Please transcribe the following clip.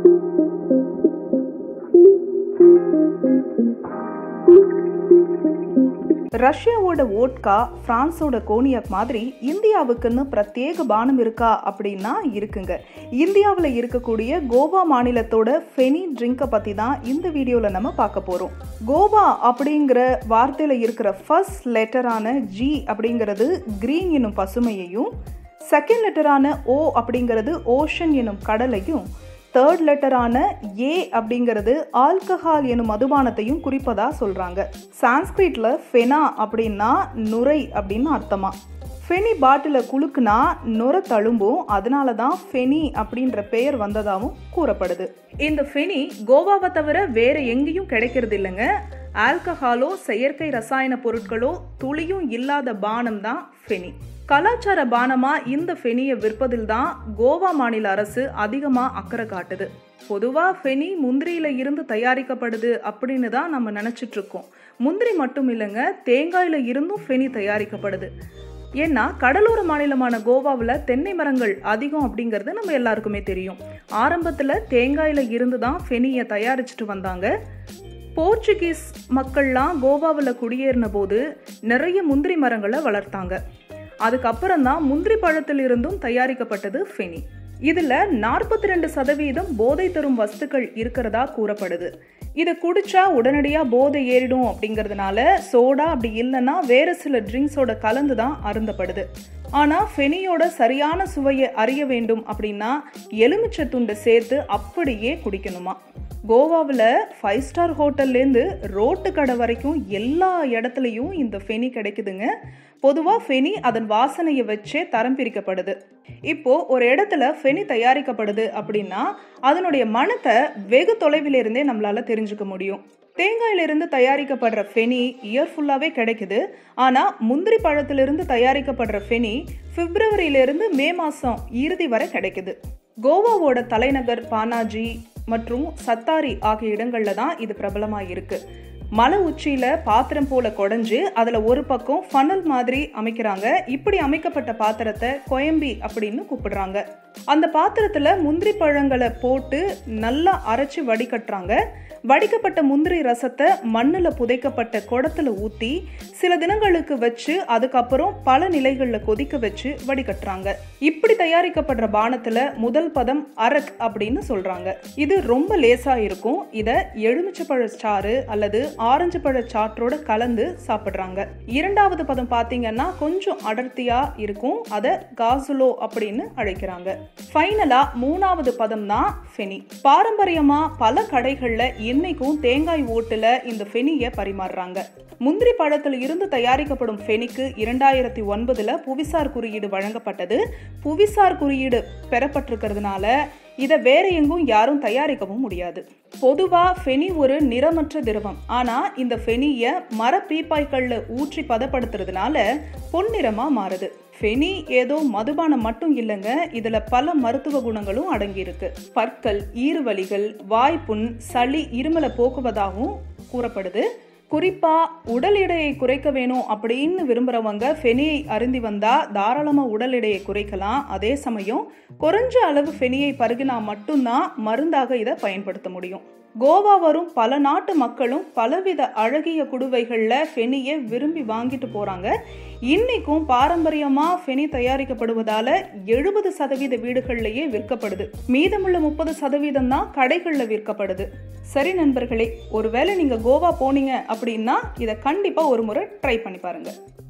ரஷ்யாவோட vodka பிரான்ஸோட cognac மாதிரி இந்தியாவுக்குன்னு பிரத்யேக பானம் இருக்கா அப்படின்னா இருக்குங்க இந்தியாவில் இருக்கக்கூடிய கோவா மாநிலத்தோட ஃபெனி ட்ரிங்கை பற்றி தான் இந்த வீடியோவில் நம்ம பார்க்க போகிறோம் கோவா அப்படிங்கிற வார்த்தையில் இருக்கிற ஃபர்ஸ்ட் லெட்டரான ஜி அப்படிங்கிறது கிரீன் எனும் பசுமையையும் செகண்ட் லெட்டரான ஓ அப்படிங்கிறது ஓஷன் எனும் கடலையும் தேர்ட் லெட்டரான ஏ அப்படிங்கிறது ஆல்கஹால் எனும் மதுபானத்தையும் குறிப்பதா சொல்றாங்க சான்ஸ்கிரிட்ல ஃபெனா அப்படின்னா நுரை அப்படின்னு அர்த்தமா ஃபெனி பாட்டில குலுக்குனா நுர தழும்பும் அதனால தான் ஃபெனி அப்படின்ற பெயர் வந்ததாகவும் கூறப்படுது இந்த ஃபெனி கோவாவை தவிர வேற எங்கேயும் கிடைக்கிறது இல்லைங்க ஆல்கஹாலோ செயற்கை ரசாயன பொருட்களோ துளியும் இல்லாத பானம் தான் ஃபெனி கலாச்சார பானமா இந்த ஃபெனியை விற்பதில் தான் கோவா மாநில அரசு அதிகமா அக்கறை காட்டுது பொதுவா ஃபெனி முந்திரியில இருந்து தயாரிக்கப்படுது அப்படின்னு தான் நம்ம நினைச்சிட்டு இருக்கோம் முந்திரி மட்டும் இல்லைங்க தேங்காயில இருந்தும் ஃபெனி தயாரிக்கப்படுது ஏன்னா கடலோர மாநிலமான கோவாவில் தென்னை மரங்கள் அதிகம் அப்படிங்கிறது நம்ம எல்லாருக்குமே தெரியும் ஆரம்பத்தில் தேங்காயில் இருந்து தான் ஃபெனியை தயாரிச்சுட்டு வந்தாங்க போர்ச்சுகீஸ் மக்கள்லாம் கோவாவில் குடியேறின போது நிறைய முந்திரி மரங்களை வளர்த்தாங்க அதுக்கப்புறம் தான் முந்திரி பழத்தில் இருந்தும் தயாரிக்கப்பட்டது ஃபெனி இதில் நாற்பத்தி ரெண்டு சதவீதம் போதை தரும் வஸ்துக்கள் இருக்கிறதா கூறப்படுது இதை குடிச்சா உடனடியாக போதை ஏறிடும் அப்படிங்கிறதுனால சோடா அப்படி இல்லைன்னா வேறு சில ட்ரிங்க்ஸோட கலந்து தான் அருந்தப்படுது ஆனால் ஃபெனியோட சரியான சுவையை அறிய வேண்டும் அப்படின்னா எலுமிச்சை துண்டை சேர்த்து அப்படியே குடிக்கணுமா கோவாவில் ஃபைவ் ஸ்டார் ஹோட்டல்லேருந்து ரோட்டு கடை வரைக்கும் எல்லா இடத்துலையும் இந்த ஃபெனி கிடைக்குதுங்க பொதுவாக ஃபெனி அதன் வாசனையை வச்சே தரம் பிரிக்கப்படுது இப்போ ஒரு இடத்துல ஃபெனி தயாரிக்கப்படுது அப்படின்னா அதனுடைய மனத்தை வெகு தொலைவிலிருந்தே நம்மளால தெரிஞ்சுக்க முடியும் தேங்காயிலிருந்து தயாரிக்கப்படுற ஃபெனி இயர் ஃபுல்லாகவே கிடைக்குது ஆனால் முந்திரி பழத்திலிருந்து தயாரிக்கப்படுற ஃபெனி பிப்ரவரியிலிருந்து மே மாதம் இறுதி வரை கிடைக்குது கோவாவோட தலைநகர் பானாஜி மற்றும் சத்தாரி ஆகிய இடங்கள்ல தான் இது பிரபலமாக இருக்கு மலை உச்சியில பாத்திரம் போல குடஞ்சு அதுல ஒரு பக்கம் ஃபனல் மாதிரி அமைக்கிறாங்க இப்படி அமைக்கப்பட்ட பாத்திரத்தை கொயம்பி அப்படின்னு கூப்பிடுறாங்க அந்த பாத்திரத்துல முந்திரி பழங்களை போட்டு நல்லா அரைச்சு வடிகட்டுறாங்க வடிக்கப்பட்ட முந்திரி ரசத்தை மண்ணில் புதைக்கப்பட்ட குடத்துல ஊற்றி சில தினங்களுக்கு வச்சு அதுக்கப்புறம் பல நிலைகளில் கொதிக்க வச்சு வடிகட்டுறாங்க இப்படி தயாரிக்கப்படுற பானத்தில் முதல் பதம் அரக் அப்படின்னு சொல்றாங்க இது ரொம்ப லேசா இருக்கும் இதை எலுமிச்சை பழ சாறு அல்லது ஆரஞ்சு பழ சாற்றோட கலந்து சாப்பிட்றாங்க இரண்டாவது பதம் பார்த்தீங்கன்னா கொஞ்சம் அடர்த்தியா இருக்கும் அதை காசுலோ அப்படின்னு அழைக்கிறாங்க ஃபைனலா மூணாவது பதம் தான் ஃபெனி பாரம்பரியமா பல கடைகள்ல இன்னைக்கும் தேங்காய் ஓட்டுல இந்த ஃபெனியை பரிமாறுறாங்க முந்திரி பழத்தில் இருந்து தயாரிக்கப்படும் ஃபெனிக்கு இரண்டாயிரத்தி ஒன்பதுல புவிசார் குறியீடு வழங்கப்பட்டது புவிசார் குறியீடு பெறப்பட்டிருக்கிறதுனால இதை வேற எங்கும் யாரும் தயாரிக்கவும் முடியாது பொதுவா ஃபெனி ஒரு நிறமற்ற திரவம் ஆனா இந்த ஃபெனிய மர பீப்பாய்கள்ல ஊற்றி பதப்படுத்துறதுனால பொன்னிறமா மாறுது ஃபெனி ஏதோ மதுபானம் மட்டும் இல்லைங்க இதுல பல மருத்துவ குணங்களும் அடங்கியிருக்கு பற்கள் ஈறுவலிகள் வாய்ப்புண் சளி இருமலை போக்குவதாகவும் கூறப்படுது குறிப்பா உடல் எடையை குறைக்க வேணும் அப்படின்னு விரும்புறவங்க ஃபெனியை அருந்தி வந்தா தாராளமா உடல் எடையை குறைக்கலாம் அதே சமயம் குறைஞ்ச அளவு ஃபெனியை பருகினா மட்டும்தான் மருந்தாக இதை பயன்படுத்த முடியும் கோவா வரும் பல நாட்டு மக்களும் பலவித அழகிய குடுவைகளில் ஃபெனியை விரும்பி வாங்கிட்டு போகிறாங்க இன்னைக்கும் பாரம்பரியமாக ஃபெனி தயாரிக்கப்படுவதால எழுபது சதவீத வீடுகள்லேயே விற்கப்படுது மீதமுள்ள முப்பது சதவீதம் தான் கடைகளில் விற்கப்படுது சரி நண்பர்களே ஒருவேளை நீங்கள் கோவா போனீங்க அப்படின்னா இதை கண்டிப்பாக ஒரு முறை ட்ரை பண்ணி பாருங்கள்